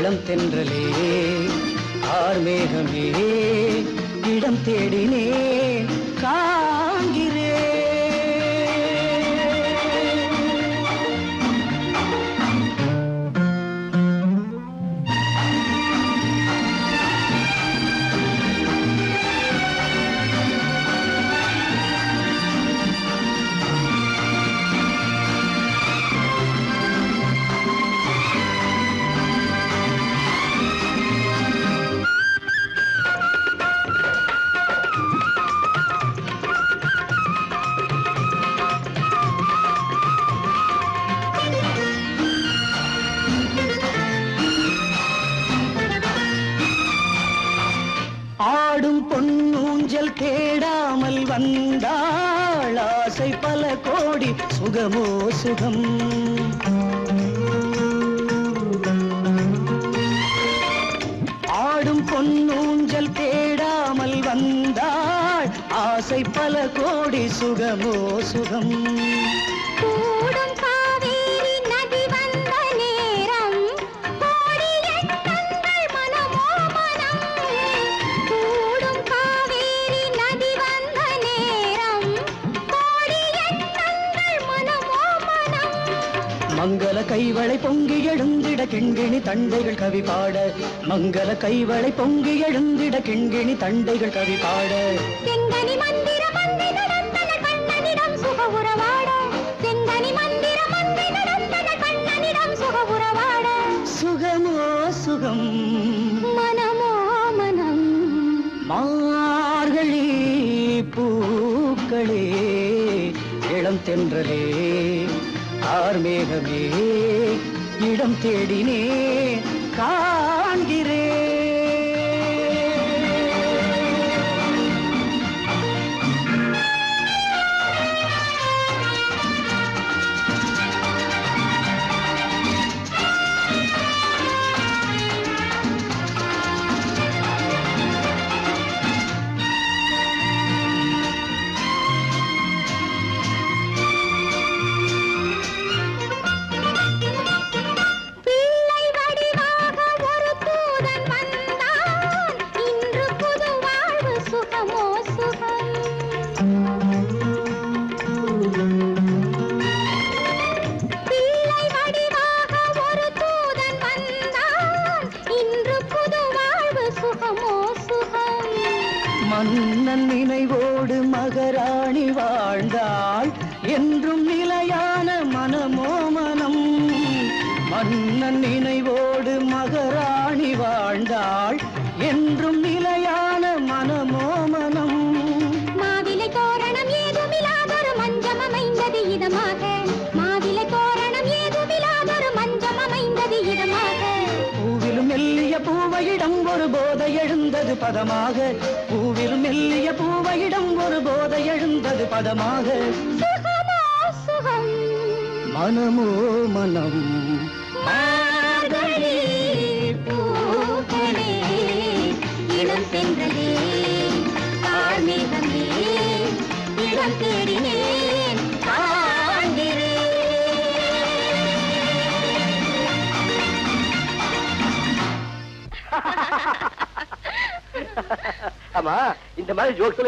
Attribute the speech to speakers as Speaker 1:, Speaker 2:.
Speaker 1: இளம் தென்றலே ஆர்மேகமே இடம் தேடினே காண்கிறே ஆடும் பொன்னூஞ்சல் தேடாமல் வந்தாள் ஆசை பல கோடி சுகமோ சுகம் ஆடும் பொன்னூஞ்சல் தேடாமல் வந்தாள் ஆசை பல கோடி சுகமோ சுகம்
Speaker 2: கூடும் காவேரி நதி வந்த நேரம் கோடி எண்ணங்கள் மனமோ மனம் கூடும் காவேரி நதி வந்த நேரம் கோடி எண்ணங்கள் மனமோ மனம்
Speaker 1: மங்கள கைவளை பொங்கி எழுந்திட கிண்கிணி தண்டைகள் கவி பாட மங்கள கைவளை பொங்கி எழுந்திட கிண்கிணி தண்டைகள் கவி பாட
Speaker 2: செங்கனி மந்திர மந்தை நடந்தன கண்ணனிடம் சுக உறவாட செங்கனி மந்திர மந்தை நடந்தன கண்ணனிடம் சுக உறவாட
Speaker 1: சுகமோ சுகம்
Speaker 2: மனமோ மனம்
Speaker 1: மார்கழி பூக்களே இளம் தென்றலே ஆர்மேகமே இடம் தேடினே காண்கிறே
Speaker 2: பிள்ளை வடிவாக ஒரு தூதன் வந்தான் இன்று புது வாழ்வு சுகமோ சுகம் பிள்ளை வடிவாக ஒரு தூதன் வந்தான் இன்று புது வாழ்வு சுகமோ சுகம்
Speaker 1: மன்னன் நினைவோடு மகராணி வாழ்ந்தாள் என்றும் நிலையான மனமோ மனம் மன்னன் நினைவோடு மகராணி வாழ்ந்தாள் என்றும் நிலையான மனமோ மனம்
Speaker 2: மாவிலை தோரணம் ஏதுமில்லாதொரு மஞ்சம் அமைந்தது இதமாக மாவிலை தோரணம் ஏதுமில்லாதொரு மஞ்சம் அமைந்தது இதமாக
Speaker 1: பூவிலும் மெல்லிய பூவையிடம் ஒரு போதை எழுந்தது பதமாக பூவிலும் மெல்லிய பூவையிடம் ஒரு போதை எழுந்தது பதமாக
Speaker 2: சுகமோ சுகம்
Speaker 1: மனமோ மனம்
Speaker 2: மார்கழி பூக்களே இளம் சென்றதே ஆர்மேகமே இளம் தேடினேன் காண்கிறேன்
Speaker 3: ஆமா இந்த மாதிரி ஜோக்ஸ்